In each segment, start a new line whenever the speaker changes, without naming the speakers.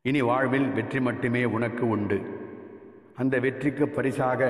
இனி வாழ்வில் வெற்றி மட்டுமே உனக்கு உண்டு அந்த வெற்றிக்கு பரிசாக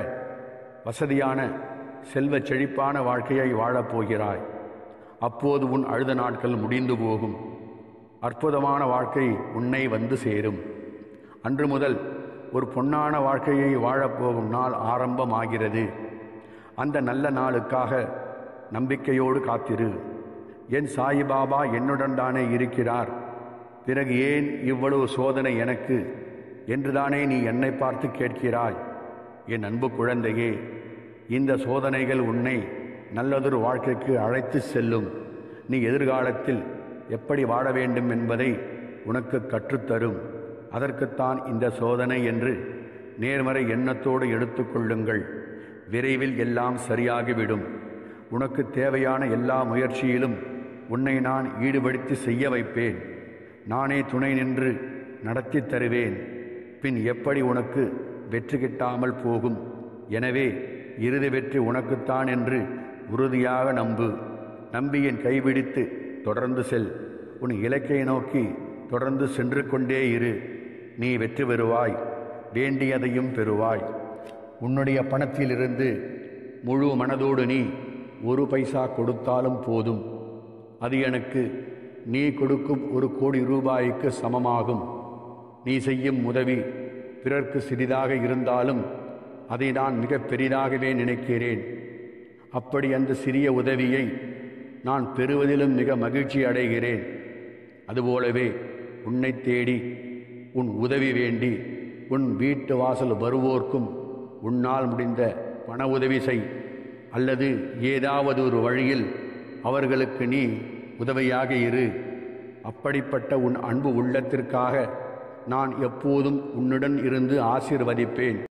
வசதியான செல்வச் செழிப்பான வாழ்க்கையை வாழப் போகிறாய் அப்போது உன் அழுத நாட்கள் முடிந்து போகும் அற்புதமான வாழ்க்கை உன்னை வந்து சேரும் அன்று முதல் ஒரு பொன்னான வாழ்க்கையை வாழப்போகும் நாள் ஆரம்பமாகிறது அந்த நல்ல நாளுக்காக நம்பிக்கையோடு காத்திரு என் சாயிபாபா என்னுடன் தானே இருக்கிறார் பிறகு ஏன் இவ்வளவு சோதனை எனக்கு என்றுதானே நீ என்னை பார்த்து கேட்கிறாய் என் அன்பு குழந்தையே இந்த சோதனைகள் உன்னை நல்லதொரு வாழ்க்கைக்கு அழைத்து செல்லும் நீ எதிர்காலத்தில் எப்படி வாழ வேண்டும் என்பதை உனக்கு கற்றுத்தரும் அதற்குத்தான் இந்த சோதனை என்று நேர்மறை எண்ணத்தோடு எடுத்துக்கொள்ளுங்கள் விரைவில் எல்லாம் சரியாகிவிடும் உனக்கு தேவையான எல்லா முயற்சியிலும் உன்னை நான் ஈடுபடுத்தி செய்ய வைப்பேன் நானே துணை நின்று நடத்தி தருவேன் பின் எப்படி உனக்கு வெற்றி கிட்டாமல் போகும் எனவே இறுதி வெற்றி உனக்குத்தான் என்று உறுதியாக நம்பு நம்பி என் கைபிடித்து தொடர்ந்து செல் உன் இலக்கை நோக்கி தொடர்ந்து சென்று கொண்டே இரு நீ வெற்றி பெறுவாய் வேண்டியதையும் பெறுவாய் உன்னுடைய பணத்திலிருந்து முழு மனதோடு நீ ஒரு பைசா கொடுத்தாலும் போதும் அது எனக்கு நீ கொடுக்கும் ஒரு கோடி ரூபாய்க்கு சமமாகும் நீ செய்யும் உதவி பிறர்க்கு சிறிதாக இருந்தாலும் அதை நான் மிக பெரிதாகவே நினைக்கிறேன் அப்படி அந்த சிறிய உதவியை நான் பெறுவதிலும் மிக மகிழ்ச்சி அடைகிறேன் அதுபோலவே உன்னை தேடி உன் உதவி வேண்டி உன் வீட்டு வாசல் வருவோர்க்கும் உன்னால் முடிந்த பண உதவி செய் அல்லது ஏதாவது ஒரு வழியில் அவர்களுக்கு நீ உதவியாக இரு அப்படிப்பட்ட உன் அன்பு உள்ளத்திற்காக நான் எப்போதும் உன்னுடன் இருந்து ஆசீர்வதிப்பேன்